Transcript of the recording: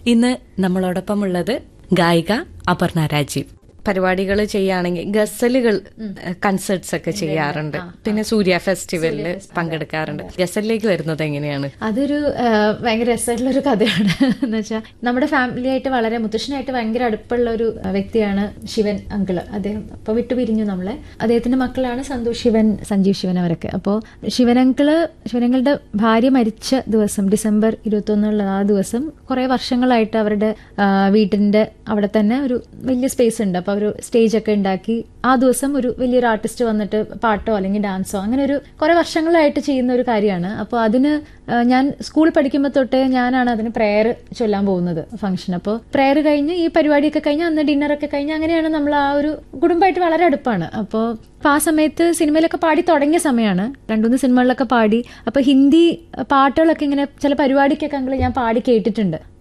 ഇന്ന് നമ്മളോടൊപ്പം ഉള്ളത് ഗായിക അപർണ രാജീവ് പരിപാടികൾ ചെയ്യുകയാണെങ്കിൽ ഗസലുകൾ കൺസേർട്സ് ഒക്കെ ചെയ്യാറുണ്ട് പിന്നെ സൂര്യ ഫെസ്റ്റിവലിൽ പങ്കെടുക്കാറുണ്ട് ഗസലിലേക്ക് വരുന്നത് എങ്ങനെയാണ് അതൊരു ആ, ഭയങ്കര രസമായിട്ടുള്ള ഒരു കഥയാണ് എന്ന് വെച്ചാൽ നമ്മുടെ ഫാമിലി ആയിട്ട് വളരെ മുത്തശ്ശനായിട്ട് ഭയങ്കര അടുപ്പുള്ള ഒരു വ്യക്തിയാണ് ശിവൻ അങ്കിള് അദ്ദേഹം അപ്പൊ വിട്ടുപിരിഞ്ഞു നമ്മളെ അദ്ദേഹത്തിന്റെ മക്കളാണ് സന്തോഷ് ശിവൻ സഞ്ജീവ് ശിവൻ അവരൊക്കെ അപ്പോൾ ശിവനങ്കിള് ശിവനങ്കിളുടെ ഭാര്യ മരിച്ച ദിവസം ഡിസംബർ ഇരുപത്തി ഒന്നുള്ള ആ ദിവസം കുറെ വർഷങ്ങളായിട്ട് അവരുടെ ആ, വീട്ടിന്റെ അവിടെ തന്നെ ഒരു വലിയ സ്പേസ് ഉണ്ട് അപ്പൊ ഒരു സ്റ്റേജ് ഒക്കെ ഉണ്ടാക്കി ആ ദിവസം ഒരു വലിയൊരു ആർട്ടിസ്റ്റ് വന്നിട്ട് പാട്ടോ അല്ലെങ്കിൽ ഡാൻസോ അങ്ങനെ ഒരു കുറെ വർഷങ്ങളായിട്ട് ചെയ്യുന്ന ഒരു കാര്യമാണ് അപ്പോൾ അതിന് ആ, ഞാൻ സ്കൂളിൽ പഠിക്കുമ്പോൾ തൊട്ടേ ഞാനാണ് അതിന് പ്രെയർ ചൊല്ലാൻ പോകുന്നത് ഫംഗ്ഷൻ അപ്പോൾ പ്രെയർ കഴിഞ്ഞ് ഈ പരിപാടിയൊക്കെ കഴിഞ്ഞ് അന്ന് ഡിന്നറൊക്കെ കഴിഞ്ഞ് അങ്ങനെയാണ് നമ്മൾ ആ ഒരു കുടുംബമായിട്ട് വളരെ അടുപ്പാണ് അപ്പോൾ അപ്പോൾ ആ സമയത്ത് സിനിമയിലൊക്കെ പാടി തുടങ്ങിയ സമയമാണ് രണ്ടുമൂന്ന് സിനിമകളിലൊക്കെ പാടി അപ്പോൾ ഹിന്ദി പാട്ടുകളൊക്കെ ഇങ്ങനെ ചില പരിപാടിക്കൊക്കെ അങ്ങള് ഞാൻ പാടി കേട്ടിട്ടുണ്ട്